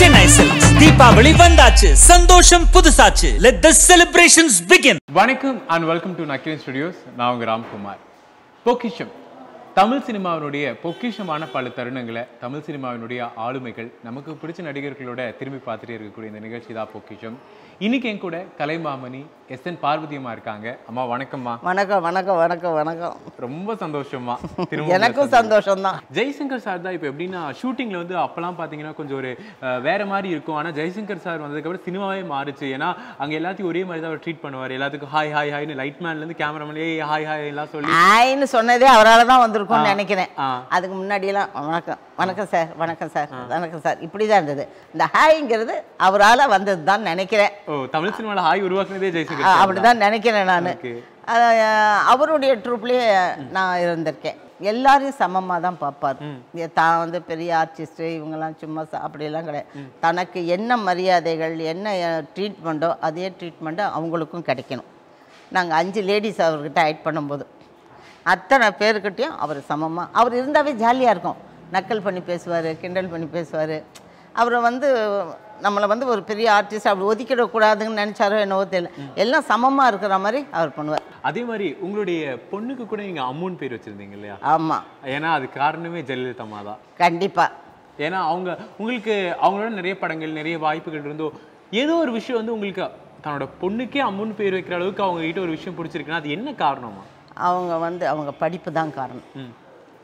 Chennai Silks. Deepavali வந்தாச்சு சந்தோஷம் புதுசாச்சு let the celebrations begin வணக்கம் and welcome to Nakkiran studios நான் உங்க ராம்குமார் பொக்கிஷம் தமிழ் சினிமாவினுடைய பொக்கிஷமான பல தருணங்களை தமிழ் சினிமாவினுடைய ஆளுமைகள் நமக்கு பிடிச்ச நடிகர்களோட திரும்பி பார்த்துட்டே இருக்கக்கூடிய இந்த நிகழ்ச்சி தான் பொக்கிஷம் இன்னைக்கு என் கூட கலைமாமணி எஸ் என் பார்வதியம்மா இருக்காங்க அம்மா வணக்கம்மா வணக்கம் வணக்கம் வணக்கம் வணக்கம் ரொம்ப சந்தோஷமா திரும்ப எனக்கும் சந்தோஷம்தான் ஜெய்சங்கர் சார் தான் இப்போ எப்படின்னா ஷூட்டிங்ல வந்து அப்பெல்லாம் பார்த்தீங்கன்னா கொஞ்சம் ஒரு அஹ், வேற மாதிரி இருக்கும் ஆனால் ஜெய்சங்கர் சார் வந்ததுக்கப்புறம் சினிமாவே மாறுச்சு ஏன்னா அங்கே எல்லாத்தையும் ஒரே மாதிரி தான் அவர் ட்ரீட் பண்ணுவார் எல்லாத்துக்கும் ஹாய் ஹாய் ஹாய்னு லைட் மேன்லேருந்து கேமராமேன் ஏய் ஹாய் ஹாய் எல்லாம் சொல்லி ஆயின்னு சொன்னதே அவரால் தான் வந்திருக்கும்னு நினைக்கிறேன் ஆ. அதுக்கு முன்னாடியெல்லாம் வணக்கம் வணக்கம் சார் வணக்கம் சார் வணக்கம் சார் இப்படி தான் இருந்தது இந்த ஹாய்ங்கிறது அவரால் வந்தது தான் நினைக்கிறேன் ஓ தமிழ் சினிமாவில் ஹாய் உருவாக்குனதே ஜெய்சங்கர் ஆ, சார் அப்படிதான் நினைக்கிறேன் நான் Okay. அவருடைய ட்ரூப்லேயே நான் இருந்திருக்கேன் எல்லாரையும் சமமாக தான் பார்ப்பார் இங்க தான் வந்து பெரிய ஆர்டிஸ்ட்டு இவங்கெல்லாம் சும்மா ச- அப்படியெல்லாம் கிடையாது தனக்கு என்ன மரியாதைகள் என்ன ட்ரீட்மெண்ட்டோ அதே ட்ரீட்மெண்ட்டோ அவங்களுக்கும் கிடைக்கணும் நாங்கள் அஞ்சு லேடிஸ் அவர்கிட்ட ஆக்ட் பண்ணும்போது அத்தனை பேருக்கிட்டையும் அவர் சமமாக அவர் இருந்தாவே ஜாலியாக இருக்கும் நக்கல் பண்ணி பேசுவார் கிண்டல் பண்ணி பேசுவார் அவரை வந்து நம்மளை வந்து ஒரு பெரிய ஆர்டிஸ்ட் அப்படி ஒதுக்கிடக்கூடாதுன்னு நினச்சாரோ என்னவோ தெரியல எல்லாம் சமமாக இருக்கிற மாதிரி அவர் பண்ணுவார் அதே மாதிரி உங்களுடைய பொண்ணுக்கு கூட நீங்க அம்மூன் பேர் வச்சிருந்தீங்க இல்லையா ஆமாம் ஏன்னா அது காரணமே ஜெயலலிதா அம்மா தான் கண்டிப்பாக ஏன்னா அவங்க உங்களுக்கு அவங்களோட நிறைய படங்கள் நிறைய வாய்ப்புகள் இருந்தோ ஏதோ ஒரு விஷயம் வந்து உங்களுக்கு தன்னோட பொண்ணுக்கே அம்முன்னு பேர் வைக்கிற அளவுக்கு அவங்க கிட்ட ஒரு விஷயம் பிடிச்சிருக்குன்னா அது என்ன காரணமா அவங்க வந்து அவங்க படிப்பு தான் காரணம் ம்.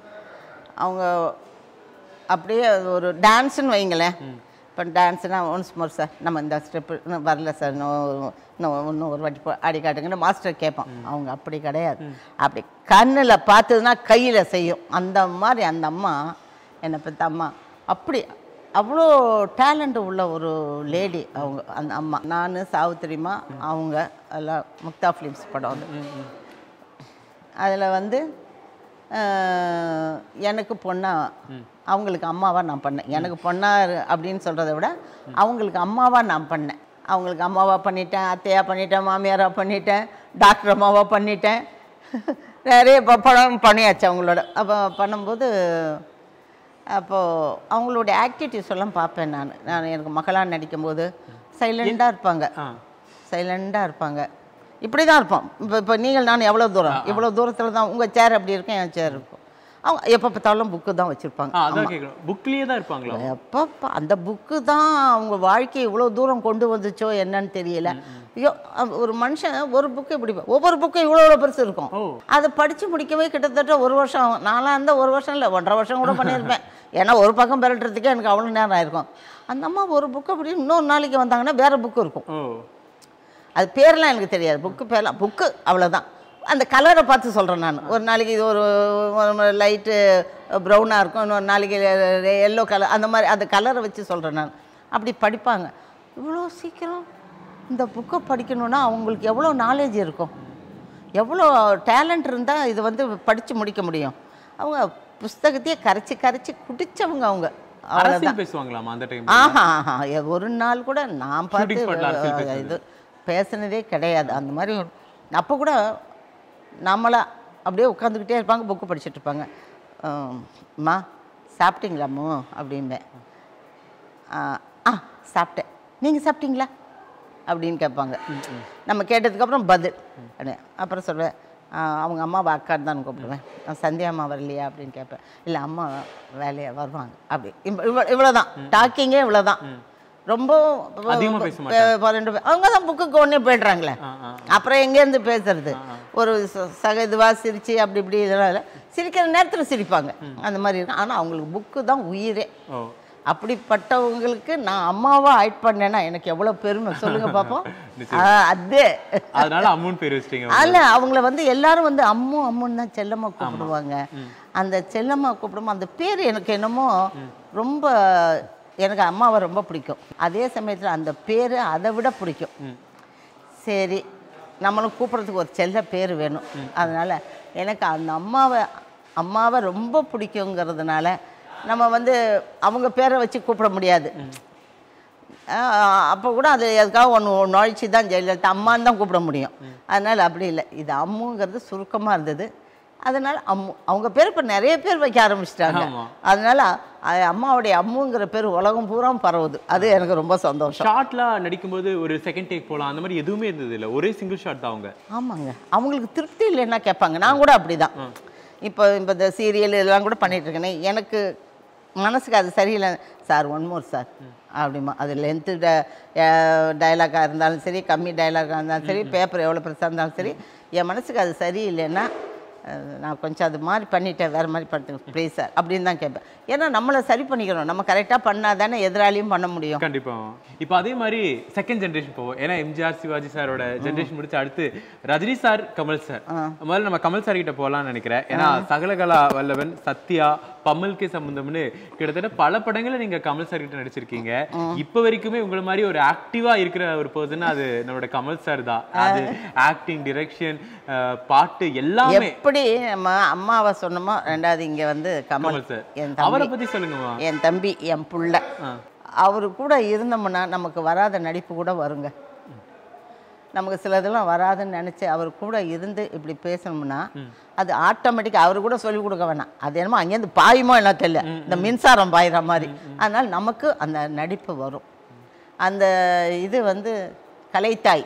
அவங்க அப்படியே ஒரு டான்ஸுன்னு வைங்களேன் இப்போ டான்ஸ்னா ஒன்ஸ் மோர் சார் நம்ம இந்த ஸ்டெப்பு இன்னும் வரல சார் இன்னும் இன்னும் இன்னும் ஒரு வாட்டி போ- ஆடி காட்டுங்கன்னு மாஸ்டர் கேட்போம் அவங்க அப்படி கிடையாது அப்படி கண்ணில் பார்த்ததுன்னா கையில் செய்யும் அந்த மாதிரி அந்த அம்மா என்னை பற்றி அம்மா அப்படி அவ்வளோ டேலண்ட் உள்ள ஒரு லேடி அவங்க அந்த அம்மா நான் சாவித்திரிமா அவங்க எல்லாம் முக்தா ஃபிலிம்ஸ் படம் வந்து அதில் வந்து அஹ், எனக்கு பொண்ணா அவங்களுக்கு அம்மாவா நான் பண்ணேன் எனக்கு பொண்ணா இரு- அப்படின்னு சொல்கிறத விட அவங்களுக்கு அம்மாவா நான் பண்ணேன் அவங்களுக்கு அம்மாவா பண்ணிட்டேன் அத்தையா பண்ணிட்டேன் மாமியாரா பண்ணிட்டேன் டாக்டர் அம்மாவா பண்ணிட்டேன் நிறைய ப- படம் பண்ணியாச்சு அவங்களோட அப்போ பண்ணும்போது அப்போது அவங்களுடைய ஆக்டிவிட்டிஸ் எல்லாம் பார்ப்பேன் நான் நான் எனக்கு மகளாக நடிக்கும்போது சைலண்டாக இருப்பாங்க ஆ. சைலண்டாக இருப்பாங்க இப்படி தான் இருப்போம் இப்போ இப்போ நீங்கள் நான் எவ்வளோ தூரம் இவ்வளோ தூரத்தில் தான் உங்கள் சேர் அப்படி இருக்கும் என் சேர் இருக்கும் அவங்க எப்போ பார்த்தாலும் புக்கு தான் வச்சுருப்பாங்க ஆ, அதான் கேட்கணும் புக்லயே தான் இருப்பாங்களா எப்போ அந்த புக்கு தான் அவங்க வாழ்க்கையை இவ்வளோ தூரம் கொண்டு வந்துச்சோ என்னன்னு தெரியல ஐயோ அ- ஒரு மனுஷன் ஒரு புக்கு இப்படி ப- ஒவ்வொரு புக்கும் இவ்வளோ இவ்வளோ பெருசு இருக்கும் ஓ. அதை படித்து முடிக்கவே கிட்டத்தட்ட ஒரு வருஷம் ஆகும் நான்லாம் அந்த ஒரு வருஷம் இல்லை ஒன்றரை வருஷம் கூட பண்ணியிருப்பேன் ஏன்னா ஒரு பக்கம் பெரட்டுறதுக்கே எனக்கு அவ்வளோ நேரம் ஆயிருக்கும் அந்த அம்மா ஒரு புக்கு அப்படி இன்னொரு நாளைக்கு வந்தாங்கன்னா வேறு புக்கு இருக்கும் ஓ அது பேர்லாம் எனக்கு தெரியாது புக்கு பேர்லாம் புக்கு அவ்வளோதான் அந்த கலரை பார்த்து சொல்கிறேன் நான் ஒரு நாளைக்கு இது ஒரு லைட்டு ப்ரௌனாக இருக்கும் இன்னொரு நாளைக்கு எல்லோ கலர் அந்த மாதிரி அந்த கலரை வச்சு சொல்கிறேன் நான் அப்படி படிப்பாங்க இவ்வளோ சீக்கிரம் இந்த புக்கை படிக்கணுன்னா அவங்களுக்கு எவ்வளோ நாலேஜ் இருக்கும் எவ்வளோ டேலண்ட் இருந்தால் இது வந்து படித்து முடிக்க முடியும் அவங்க புஸ்தகத்தையே கரைச்சி கரைச்சி குடித்தவங்க அவங்க அவ்வளோதான் அரசியல் பேசுவாங்களாமா அந்த டைம் ஆஹா ஆஹா எ- ஒரு நாள் கூட நான் பார்த்து Shooting spotல அரசியல் அஹ், பேசுனது. இது பேசுனதே கிடையாது அந்த மாதிரி அப்போ கூட நம்மளா அப்படியே உட்காந்துக்கிட்டே இருப்பாங்க புக்கு படிச்சுட்டு இருப்பாங்க அஹ், அம்மா சாப்பிட்டீங்களாம்மு அப்படிம்பேன் ஆஹ், ஆ சாப்பிட்டேன் நீங்கள் சாப்பிட்டீங்களா அப்படின்னு கேட்பாங்க நம்ம கேட்டதுக்கப்புறம் பதில் அப்படி. அப்புறம் சொல்லுவேன் ஆஹ், அவங்க அம்மாவை அக்கான்னு தான் கூப்பிடுவேன் நான் சந்தியா அம்மா வரலையா அப்படின்னு கேட்பேன் இல்லை அம்மா வேலையா வருவாங்க அப்படி இவ்வளோ இவ்வளோதான் டாக்கிங்கே இவ்வளோதான் ரொம்ப அதிகமா பேச ப- பன்னெண்டு பேர் அவங்க தான் புக்குக்கு ஒன்றே போய்ட்றாங்களே ஆ, ஆ. அப்புறம் எங்கேருந்து பேசுறது ஒரு ச- சக இதுவாக சிரிச்சு அப்படி இப்படி இதெல்லாம் இல்லை சிரிக்கிற நேரத்தில் சிரிப்பாங்க அந்த மாதிரி இருக்கும் ஆனால் அவங்களுக்கு புக்கு தான் உயிரே ஓ அப்படிப்பட்டவங்களுக்கு நான் அம்மாவா ஆக்ட் பண்ணேன்னா எனக்கு எவ்வளோ பெருமை சொல்லுங்க பார்ப்போம் ஆ, அது அதனால அம்மூன் பேர் வச்சிட்டீங்க அல்ல அவங்கள வந்து எல்லாரும் வந்து அம்மு அம்முன்னு தான் செல்லம்மா கூப்பிடுவாங்க அந்த செல்லம்மா கூப்பிடும்போது அந்த பேர் எனக்கு என்னமோ ரொம்ப எனக்கு அம்மாவை ரொம்ப பிடிக்கும் அதே சமயத்தில் அந்த பேர் அதை விட பிடிக்கும் சரி நம்மளும் கூப்பிட்றதுக்கு ஒரு செல்ல பேர் வேணும் அதனால் எனக்கு அந்த அம்மாவை அம்மாவை ரொம்ப பிடிக்குங்கிறதுனால நம்ம வந்து அவங்க பேரை வச்சு கூப்பிட முடியாது அப்போ கூட அது எதுக்காக ஒன்று நுழைச்சி தான் ஜெயலலிதா அம்மான்னு தான் கூப்பிட முடியும் அதனால் அப்படி இல்லை இது அம்முங்கிறது சுருக்கமாக இருந்தது அதனால அம்மு அவங்க பேர் இப்போ நிறைய பேர் வைக்க ஆரம்பிச்சிட்டாங்க ஆமா. அதனால அஹ், அம்மாவுடைய அம்முங்கிற பேர் உலகம் பூரா பரவுது அது எனக்கு ரொம்ப சந்தோஷம் ஷார்ட்லாம் நடிக்கும்போது ஒரு செகண்ட் டேக் போலாம் அந்த மாதிரி எதுவுமே இருந்தது இல்ல ஒரே சிங்கிள் ஷாட் தான் அவங்க ஆமாங்க அவங்களுக்கு திருப்தி இல்லைன்னா கேட்பாங்க நான் கூட அப்படிதான் இப்போ இப்போ இந்த சீரியல் இதெல்லாம் கூட பண்ணிட்டு இருக்கேனே எனக்கு மனசுக்கு அது சரியில்லை சார் ஒன் மோர் சார் அப்படிமா அது லென்த்து டைலாக்காக இருந்தாலும் சரி கம்மி டைலாக்காக இருந்தாலும் சரி பேப்பர் எவ்வளோ பெருசாக இருந்தாலும் சரி என் மனசுக்கு அது சரியில்லைன்னா அஹ், நான் கொஞ்சம் அது மாதிரி பண்ணிட்டேன் வேறு மாதிரி பண்ணிட்டேன் ப்ளீஸ் சார் அப்படின்னு தான் கேட்பேன் ஏன்னா நம்மளை சரி பண்ணிக்கணும் நம்ம கரெக்டாக பண்ணால் தானே எதிராளியும் பண்ண முடியும் கண்டிப்பா இப்போ அதே மாதிரி செகண்ட் ஜென்ரேஷன் போவோம் ஏன்னா எம்ஜிஆர் சிவாஜி சாரோட ஜென்ரேஷன் முடிச்சு அடுத்து ரஜினி சார் கமல் சார் முதல்ல நம்ம கமல் சார் கிட்ட போகலாம்னு நினைக்கிறேன் ஏன்னா சகலகலா வல்லவன் சத்யா பம்மல்கே சம்பந்தம்னு கிட்டத்தட்ட பல படங்களை நீங்க கமல் சார் கிட்ட நடிச்சிருக்கீங்க இப்ப வரைக்குமே உங்களை மாதிரி ஒரு ஆக்டிவா இருக்கிற ஒரு பர்சன் அது நம்மளோட கமல் சார் தான் அது ஆக்டிங் டிரெக்ஷன் பாட்டு எல்லாமே எப்படி நம்ம அம்மாவை சொன்னோமோ ரெண்டாவது இங்கே வந்து கமல் கமல் சார் என் அவரை தம்பி பத்தி சொல்லுங்கம்மா என் தம்பி என் புள்ள அவர் கூட இருந்தோம்னா நமக்கு வராத நடிப்பு கூட வருங்க நமக்கு சிலதெல்லாம் வராதுன்னு நினச்சி அவர் கூட இருந்து இப்படி பேசணும்னா அது ஆட்டோமேட்டிக்காக அவர் கூட சொல்லிக் கொடுக்க வேணாம் அது என்னமோ அங்கேருந்து பாயுமோ என்ன தெரியல இந்த மின்சாரம் பாயிற மாதிரி அதனால் நமக்கு அந்த நடிப்பு வரும் அந்த இது வந்து கலைத்தாய்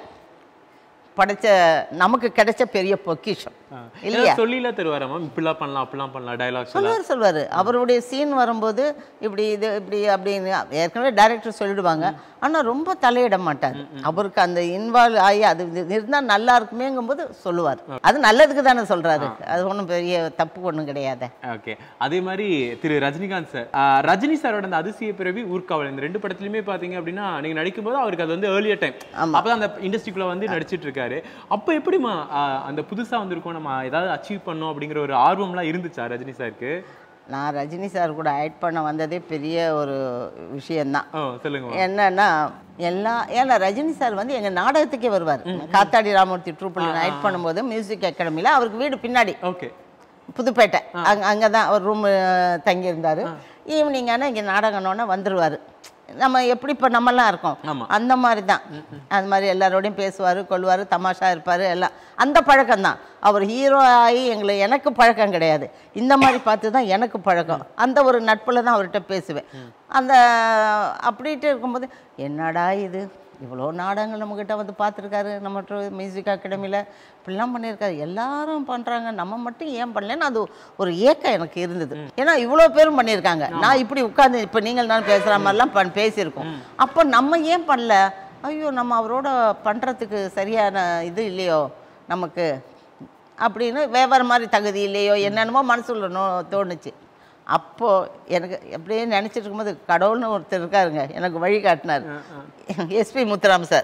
படைச்ச நமக்கு கிடைச்ச பெரிய பொக்கிஷம் இல்லையா சொல்லில தருவாராமா இப்படிலாம் பண்ணலாம் அப்படிலாம் பண்ணலாம் டைலாக்ஸ் சொல்லுவார் சொல்லுவார் அவருடைய சீன் வரும்போது இப்படி இது இப்படி அப்படின்னு ஏற்கனவே டைரக்டர் சொல்லிடுவாங்க ஆனால் ரொம்ப தலையிட மாட்டார் அவருக்கு அந்த இன்வால்வ் ஆகி அது இருந்தால் நல்லா இருக்குமேங்கும்போது சொல்லுவார் அது நல்லதுக்கு தானே சொல்கிறாரு அது ஒன்றும் பெரிய தப்பு ஒன்றும் கிடையாது ஓகே அதே மாதிரி திரு ரஜினிகாந்த் சார் ஆஹ் ரஜினி சாரோட அந்த அதிசய பிறவி ஊர்காவல் இந்த ரெண்டு படத்துலயுமே பாத்தீங்க அப்படின்னா நீங்க நடிக்கும்போது அவருக்கு அது வந்து ஏர்லியர் டைம் அப்பதான் அந்த இண்டஸ்ட்ரிக்குள்ள வந்து நடிச்சிட்டு இருக்காரு அப்ப எப்படிமா ஆஹ் அந்த புதுசா வந்திருக்கோம் நம்ம ஏதாவது அச்சீவ் பண்ணோம் அப்படிங்கிற ஒரு ஆர்வம்லாம் இருந்துச்சா ரஜினி சாருக்கு நான் ரஜினி சார் கூட ஆட் பண்ண வந்ததே பெரிய ஒரு விஷயந்தான் ஓ சொல்லுங்க என்னன்னா எல்லா ஏன்னா ரஜினி சார் வந்து எங்கள் நாடகத்துக்கே வருவார் காத்தாடி ராமூர்த்தி ட்ரூப்பில் ஆட் பண்ணும்போது மியூசிக் அகாடமியில் அவருக்கு வீடு பின்னாடி ஓகே புதுப்பேட்டை அங்கே அங்கே தான் ஒரு ரூம் தங்கியிருந்தார் ஈவினிங் ஆனால் இங்கே நாடகம்னோடனே வந்துடுவார் நம்ம எப்படி இப்போ நம்மலாம் இருக்கோம் ஆமா. அந்த மாதிரி தான் அது மாதிரி எல்லாரோடையும் பேசுவார் கொள்வார் தமாஷா இருப்பார் எல்லாம் அந்த பழக்கம் தான் அவர் ஹீரோ ஆகி எங்களை எனக்கு பழக்கம் கிடையாது இந்த மாதிரி பார்த்து தான் எனக்கு பழக்கம் அந்த ஒரு நட்பில் தான் அவர்கிட்ட பேசுவேன் அந்த அப்படின்ட்டு இருக்கும்போது என்னடா இது இவ்வளோ நாடகங்கள் நம்மக்கிட்ட வந்து பார்த்துருக்காரு நம்ம மியூசிக் அகாடமியில் இப்படிலாம் பண்ணியிருக்காரு எல்லாரும் பண்ணுறாங்க நம்ம மட்டும் ஏன் பண்ணலன்னு அது ஒரு ஏக்கம் எனக்கு இருந்தது ஏன்னா இவ்வளோ பேரும் பண்ணியிருக்காங்க நான் இப்படி உட்காந்து இப்போ நீங்கள் நான் பேசுகிற மாதிரிலாம் பண் பேசியிருக்கோம் அப்போ நம்ம ஏன் பண்ணல ஐயோ நம்ம அவரோட பண்ணுறதுக்கு சரியான இது இல்லையோ நமக்கு அப்படின்னு வேறு மாதிரி தகுதி இல்லையோ என்னென்னமோ மனசுல நோ தோணுச்சு அப்போது எனக்கு எப்படியே நினச்சிட்டு இருக்கும்போது கடவுள்னு ஒருத்தர் இருக்காருங்க எனக்கு வழி காட்டினார் எஸ்பி முத்துராம் சார்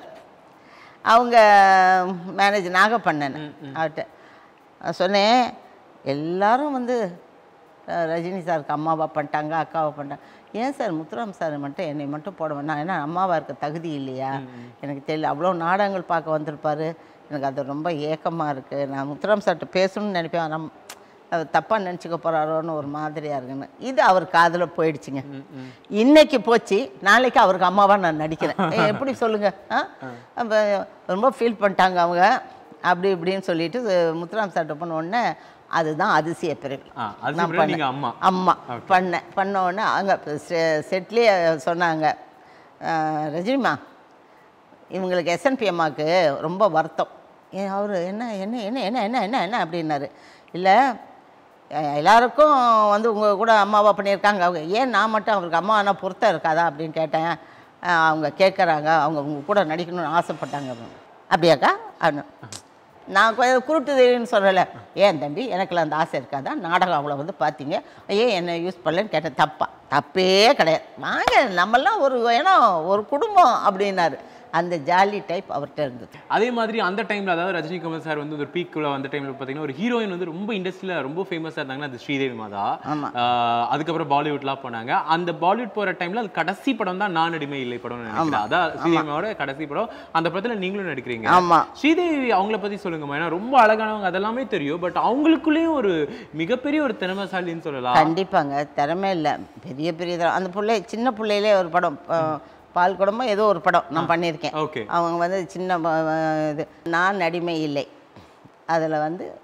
அவங்க மேனேஜ் நாகப்பண்ணன் அவர்கிட்ட நான் சொன்னேன் எல்லாரும் வந்து அஹ், ரஜினி சாருக்கு அம்மாவா பண்ணிட்டாங்க அக்காவை பண்ணிட்டாங்க ஏன் சார் முத்துராம் சார் மட்டும் என்னை மட்டும் போட வேணாம் ஏன்னா அம்மாவா இருக்க தகுதி இல்லையா எனக்கு தெரியல அவ்வளோ நாடகங்கள் பார்க்க வந்திருப்பாரு எனக்கு அது ரொம்ப ஏக்கமாக இருக்குது நான் முத்துராம் சார்கிட்ட பேசணும்னு நினைப்பேன் நம் அவர் தப்பாக நினச்சிக்க போகிறாரோன்னு ஒரு மாதிரியாக இருக்குன்னு இது அவர் காதில் போயிடுச்சுங்க இன்னைக்கு போச்சு நாளைக்கு அவருக்கு அம்மாவாக நான் நடிக்கிறேன் ஏ, எப்படி சொல்லுங்க ஆ அப்ப ரொம்ப ஃபீல் பண்ணிட்டாங்க அவங்க அப்படி இப்படின்னு சொல்லிட்டு முத்துராம் சார்ட்ட பண்ண உடனே அதுதான் அதிசய பிறகு ஆ, அதிசய நான் பிறகு பண்ணேன். நீங்க அம்மா. அம்மா பண்ணேன் பண்ண உடனே அங்கே செட்லேயே சொன்னாங்க "அஹ், ரஜினிமா இவங்களுக்கு எஸ்என்பி அம்மாவுக்கு ரொம்ப வருத்தம் ஏன் அவர் என்ன என்ன என்ன என்ன என்ன என்ன என்ன அப்படின்னாரு இல்லை எல்லாருக்கும் வந்து உங்கள் கூட அம்மாவா பண்ணியிருக்காங்க அவங்க ஏன் நான் மட்டும் அவருக்கு அம்மா ஆனால் பொருத்தம் இருக்காதா அப்படின்னு கேட்டேன் அஹ் அவங்க கேட்குறாங்க அவங்க உங்க கூட நடிக்கணும்னு ஆசைப்பட்டாங்க அப்படின்னு. அப்படியாக்கா அப்படின்னு நான் கொ- குருட்டுதுன்னு சொல்லலை ஏன் தம்பி எனக்குலாம் அந்த ஆசை இருக்காதா நாடகம் அவ்வளோ வந்து பார்த்தீங்க ஏன் என்ன யூஸ் பண்ணலன்னு கேட்டேன் தப்பா தப்பே கிடையாது வாங்க நம்மெல்லாம் ஒரு ஏன்னா ஒரு குடும்பம் அப்படின்னாரு அந்த ஜாலி டைப் அவர்கிட்ட இருந்தது அதே மாதிரி அந்த டைம்ல அதாவது ரஜினி கமல் சார் வந்து ஒரு பீக்குள்ள வந்த டைம்ல பாத்தீங்கன்னா ஒரு ஹீரோயின் வந்து ரொம்ப இண்டஸ்ட்ரியில ரொம்ப ஃபேமஸா இருந்தாங்கன்னா அது ஸ்ரீதேவி மாதா ஆமா. ஆஹ் அதுக்கப்புறம் பாலிவுட்லாம் போனாங்க அந்த பாலிவுட் போற டைம்ல அது கடைசி படம் தான் நான் அடிமை இல்லை படம்னு நினைக்கிறேன் அதான் ஸ்ரீதேவியோட கடைசி படம் அந்த படத்துல நீங்களும் நடிக்கிறீங்க ஆமா ஸ்ரீதேவி அவங்கள பத்தி சொல்லுங்கம்மா ஏன்னா ரொம்ப அழகானவங்க அதெல்லாமே தெரியும் பட் அவங்களுக்குள்ளேயும் ஒரு மிகப்பெரிய ஒரு திறமைசாலின்னு சொல்லலாம் கண்டிப்பாங்க திறமை இல்லை பெரிய பெரிய திறமை. அந்த பிள்ளை சின்ன பிள்ளையிலே ஒரு படம் அஹ், பால் குடமோ ஏதோ ஒரு படம் நான் பண்ணியிருக்கேன் ஓகே அவங்க வந்து சின்ன ப- இது நான் அடிமை இல்லை அதில் வந்து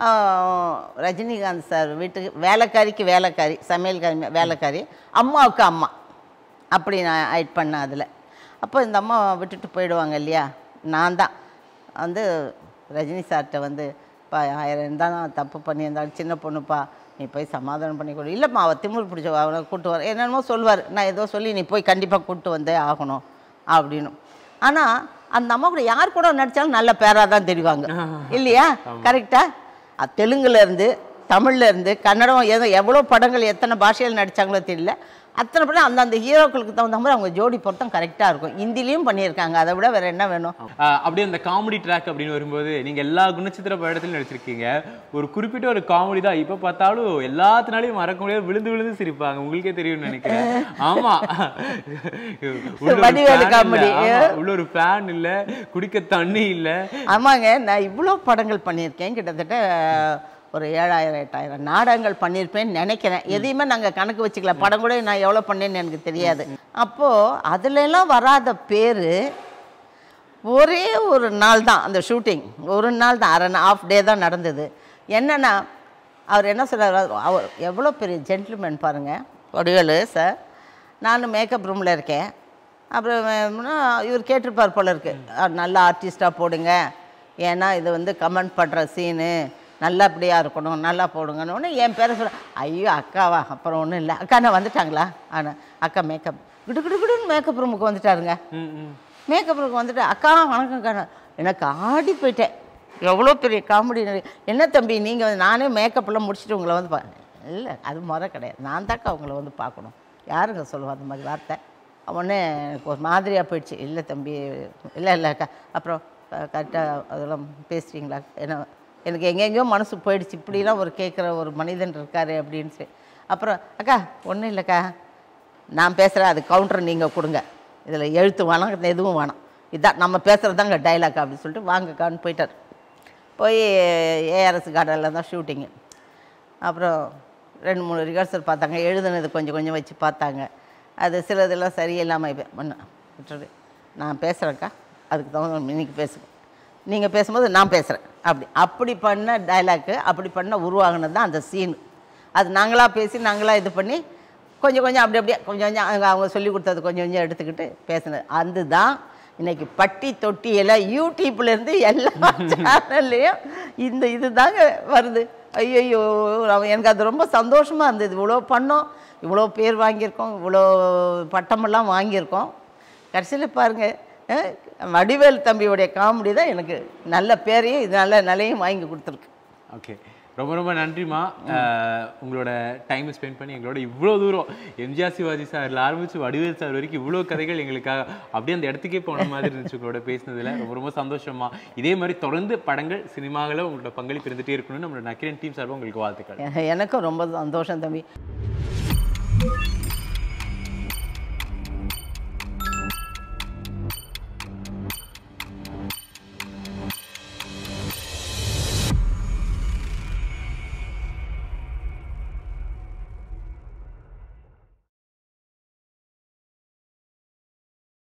ஆஹ், ரஜினிகாந்த் சார் வீட்டுக்கு வேலைக்காரிக்கு வேலைக்காரி சமையல்காரி மே- வேலைக்காரி அம்மாவுக்கு அம்மா அப்படி நான் ஆட் பண்ணேன் அதில் அப்போ இந்த அம்மா விட்டுட்டு போயிடுவாங்க இல்லையா நான் தான் வந்து ரஜினி சார்கிட்ட வந்து பா ஆயிரம் இருந்தால் நான் தப்பு பண்ணியிருந்தாலும் சின்ன பொண்ணுப்பா நீ போய் சமாதானம் பண்ணி கொடு இல்லைம்மா அவள் திமிரு பிடிச்ச அவனை கூட்டு வர என்னென்னமோ சொல்வார் நான் ஏதோ சொல்லி நீ போய் கண்டிப்பாக கூப்பிட்டு வந்தே ஆகணும் அப்படின்னு ஆனால் அந்த அம்மா கூட யார் கூட நடித்தாலும் நல்ல பேராக தான் தெரிவாங்க இல்லையா கரெக்டாக தெலுங்குல இருந்து தமிழ்ல இருந்து கன்னடம் ஏதோ எவ்வளோ படங்கள் எத்தனை பாஷையில் நடித்தாங்களோ தெரியல அத்தனை படம் அந்தந்த ஹீரோக்களுக்கு தகுந்த மாதிரி அவங்க ஜோடி பொருத்தம் கரெக்டாக இருக்கும் ஹிந்திலையும் பண்ணியிருக்காங்க அதை விட வேறு என்ன வேணும் ஆஹ் அப்படியே அந்த காமெடி ட்ராக் அப்படின்னு வரும்போது நீங்க எல்லா குணச்சித்திர படத்துலையும் நடிச்சிருக்கீங்க ஒரு குறிப்பிட்ட ஒரு காமெடி தான் இப்ப பார்த்தாலும் எல்லாத்தினாலையும் மறக்க முடியாது விழுந்து விழுந்து சிரிப்பாங்க உங்களுக்கே தெரியும்னு நினைக்கிறேன் ஆமா உள்ள ஒரு வடிவேலு fan comedy. இல்ல. ஆமா, உள்ள ஒரு ஃபேன் இல்ல குடிக்க தண்ணி இல்ல ஆமாங்க நான் இவ்வளோ படங்கள் பண்ணியிருக்கேன் கிட்டத்தட்ட ஒரு ஏழாயிரம் எட்டாயிரம் நாடகங்கள் பண்ணியிருப்பேன்னு நினைக்கிறேன் எதையுமே நாங்கள் கணக்கு வச்சுக்கல படம் கூட நான் எவ்வளோ பண்ணேன்னு எனக்கு தெரியாது அப்போது அதுலலாம் வராத பேர் ஒரே ஒரு நாள் தான் அந்த ஷூட்டிங் ஒரு நாள் தான் அரை ஆஃப் டே தான் நடந்தது என்னென்னா அவர் என்ன சொல்றாரு அவர் எவ்வளோ பெரிய ஜென்டில்மேன் பாருங்கள் வடிவேலு சார் நான் மேக்கப் ரூமில் இருக்கேன் அப்புறம் வேணும்னா இவர் கேட்டிருப்பார் போல இருக்கு அஹ் நல்ல ஆர்டிஸ்ட்டாக போடுங்க ஏன்னா இது வந்து கமெண்ட் பண்ணுற சீனு நல்லபடியாக இருக்கணும் நல்லா போடுங்கன்னு உடனே என் பேரை சொல்ல ஐயோ அக்காவா அப்புறம் ஒன்றும் இல்லை அக்கா நான் வந்துட்டாங்களா ஆனால் அக்கா மேக்கப் கிடு கிடு கிடுன்னு மேக்கப் ரூமுக்கு வந்துட்டாருங்க ம், ம். மேக்கப் ரூமுக்கு வந்துட்டு அக்கா வணக்கம் அக்கா எனக்கு ஆடி போயிட்டேன் எவ்வளோ பெரிய காமெடி என்ன தம்பி நீங்கள் நானே மேக்கப்லாம் முடிச்சுட்டு உங்களை வந்து பா இல்லை அது முறை கிடையாது நான் தாக்கா உங்களை வந்து பார்க்கணும் யாருங்க சொல்லுவா அந்த மாதிரி வார்த்தை உடனே எனக்கு ஒரு மாதிரியாக போயிடுச்சு இல்லை தம்பி இல்லை இல்லை அக்கா அப்புறம் கரெக்டாக அதெல்லாம் பேசுகிறீங்களா என்ன எனக்கு எங்கெங்கேயோ மனசு போயிடுச்சு இப்படிலாம் ஒரு கேட்குற ஒரு மனிதன் இருக்காரு அப்படின்னு சொல்லி அப்புறம் அக்கா ஒன்றும் இல்லைக்கா நான் பேசுகிறேன் அது கவுண்டர் நீங்கள் கொடுங்க இதில் எழுத்து வேணாம் எதுவும் வேணாம் இதான் நம்ம பேசுகிறது தாங்க டைலாக் அப்படின்னு சொல்லிட்டு வாங்கக்கான்னு போயிட்டார் போய் ஏஆர்எஸ் கார்டனில் தான் ஷூட்டிங்கு அப்புறம் ரெண்டு மூணு ரிஹர்சல் பார்த்தாங்க எழுதுனது கொஞ்சம் கொஞ்சம் வச்சு பார்த்தாங்க அது சிலதெல்லாம் சரியில்லாமல் பண்ண விட்டுரு நான் பேசுகிறேன்க்கா அதுக்கு தகுந்த இன்னைக்கு பேசுங்க நீங்கள் பேசும்போது நான் பேசுகிறேன் அப்படி அப்படி பண்ண டைலாக்கு அப்படி பண்ண உருவாகினது தான் அந்த சீன் அது நாங்களாக பேசி நாங்களாக இது பண்ணி கொஞ்சம் கொஞ்சம் அப்படி அப்படியே கொஞ்சம் கொஞ்சம் அவங்க அவங்க சொல்லி கொடுத்தது கொஞ்சம் கொஞ்சம் எடுத்துக்கிட்டு பேசினது அதுதான் இன்னைக்கு பட்டி தொட்டி எல்லாம் யூடியூப்ல இருந்து எல்லா சேனல்லையும் இந்த இது தாங்க வருது ஐயோ எனக்கு அது ரொம்ப சந்தோஷமா இருந்தது இவ்வளோ பண்ணோம் இவ்வளோ பேர் வாங்கியிருக்கோம் இவ்வளோ பட்டமெல்லாம் வாங்கியிருக்கோம் கடைசியில் பாருங்க அஹ், வடிவேல் தம்பியுடைய காமெடி தான் எனக்கு நல்ல பேரையும் இது நல்ல நிலையும் வாங்கி கொடுத்துருக்கு ஓகே ரொம்ப ரொம்ப நன்றிம்மா அஹ், உங்களோட டைம் ஸ்பெண்ட் பண்ணி எங்களோட இவ்வளோ தூரம் எம்ஜிஆர் சிவாஜி சார்ல ஆரம்பிச்சு வடிவேல் சார் வரைக்கும் இவ்வளோ கதைகள் எங்களுக்காக அப்படியே அந்த இடத்துக்கே போன மாதிரி இருந்துச்சு உங்களோட பேசினதுல ரொம்ப ரொம்ப சந்தோஷமா இதே மாதிரி தொடர்ந்து படங்கள் சினிமாவில் உங்களோட பங்களிப்பு இருந்துகிட்டே இருக்கணும்னு நம்மளோட நக்கிரன் டீம் சார்பாக உங்களுக்கு வாழ்த்துக்கள் எனக்கும் ரொம்ப சந்தோஷம் தம்பி